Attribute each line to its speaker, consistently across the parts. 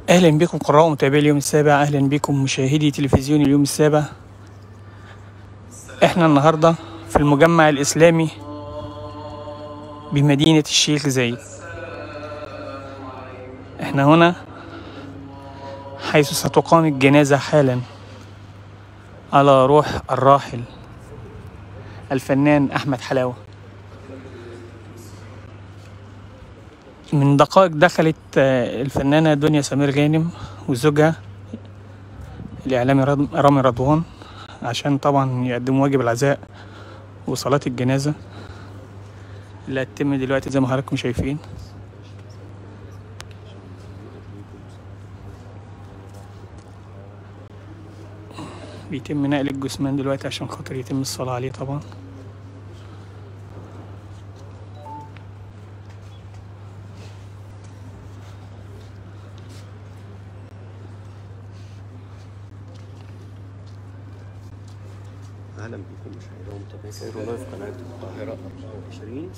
Speaker 1: أهلا بكم قراء ومتابعي اليوم السابع أهلا بكم مشاهدي تلفزيون اليوم السابع إحنا النهاردة في المجمع الإسلامي بمدينة الشيخ زايد إحنا هنا حيث ستقام الجنازة حالا على روح الراحل الفنان أحمد حلاوة من دقائق دخلت آه، الفنانة دنيا سمير غانم وزوجها الإعلامي رض- رامي رضوان عشان طبعا يقدموا واجب العزاء وصلاة الجنازة اللي هتتم دلوقتي زي ما حضراتكم شايفين بيتم نقل الجثمان دلوقتي عشان خاطر يتم الصلاة عليه طبعا
Speaker 2: اهلا بكم مشاهدينا ومتابعي سير لايف قناه القاهره 24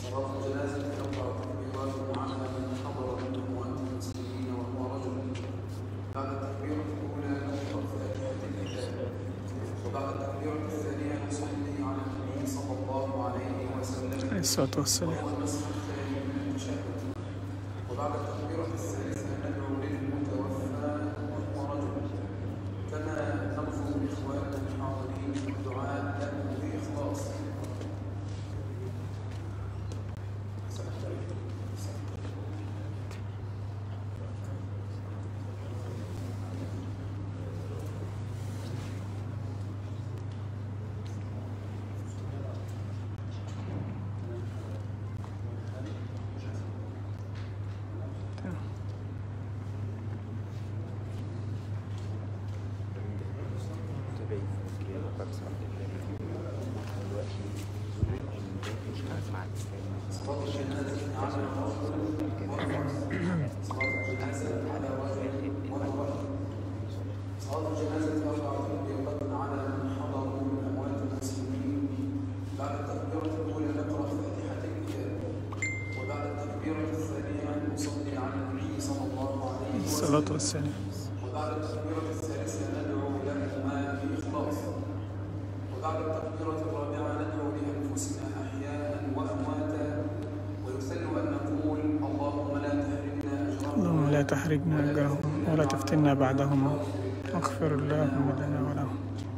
Speaker 1: عليه الصلاة والسلام
Speaker 2: متابعي في موقع بس عبد الله دلوقتي مشترك مع
Speaker 1: الصلاة والسلام اللهم لا تحرجنا أجرهم ولا تفتنا بعدهم واغفر اللهم لنا ولهم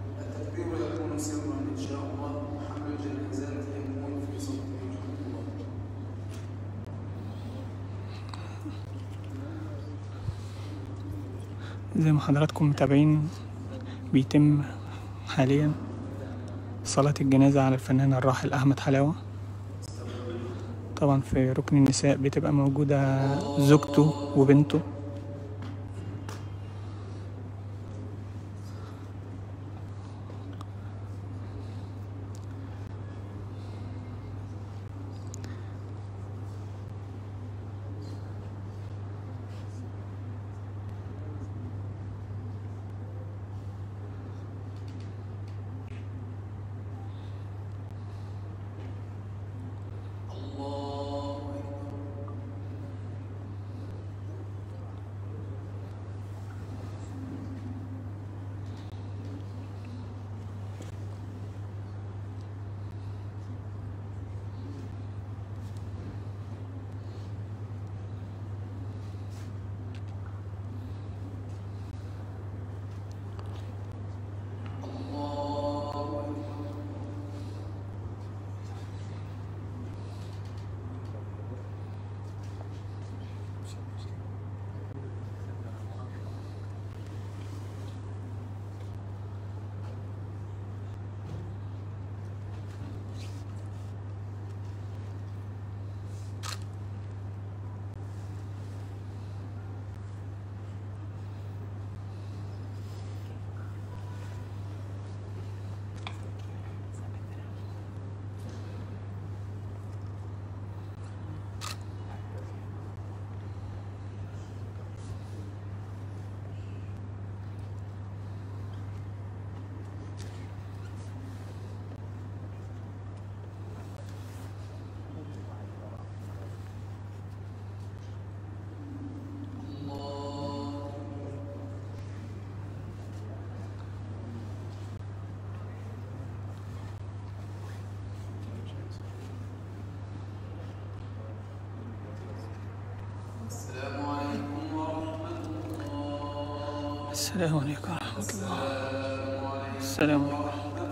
Speaker 1: زي ما حضراتكم متابعين بيتم حاليا صلاة الجنازة على الفنان الراحل أحمد حلاوة طبعا في ركن النساء بتبقى موجودة زوجته وبنته السلام عليكم ورحمة الله السلام عليكم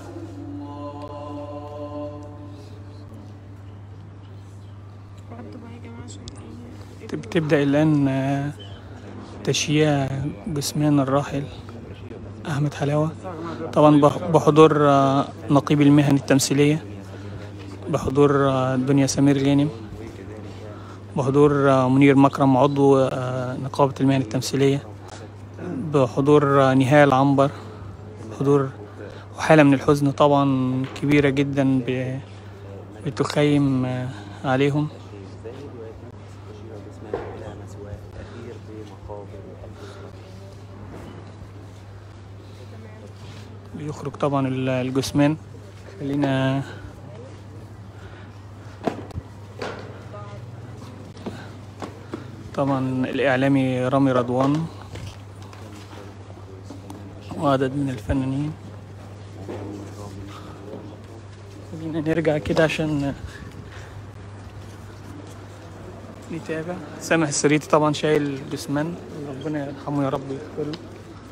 Speaker 3: وقت بقى يا جماعة عشان ايه
Speaker 1: تب- تبدأ الآن آه، تشييع جثمان الراحل أحمد حلاوة طبعا بح- بحضور آه، نقيب المهن التمثيلية بحضور آه، دنيا سمير غانم بحضور آه، منير مكرم عضو آه، نقابة المهن التمثيلية بحضور آه، نهاية العنبر حضور وحالة من الحزن طبعا كبيرة جدا ب- بتخيم آه، عليهم بيخرج طبعا ال- الجثمان خلينا طبعا الإعلامي رامي رضوان وعدد من الفنانين خلينا نرجع كده عشان نتابع سامح السريتي طبعا شايل جثمان ربنا يرحمه يا رب ويغفر له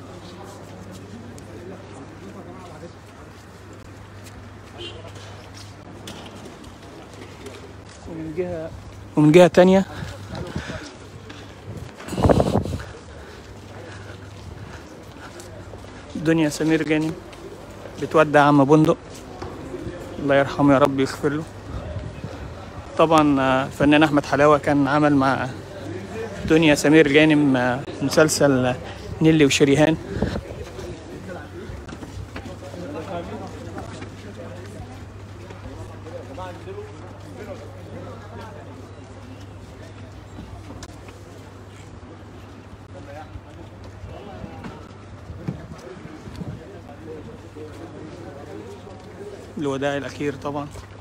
Speaker 1: ومن جهة ومن جهة تانية دنيا سمير جاني بتودع عم بندق الله يرحمه يا رب يغفر له طبعا آه، فنان احمد حلاوه كان عمل مع دنيا سمير جانم آه، مسلسل آه، نيلي وشريهان الوداع الاخير طبعا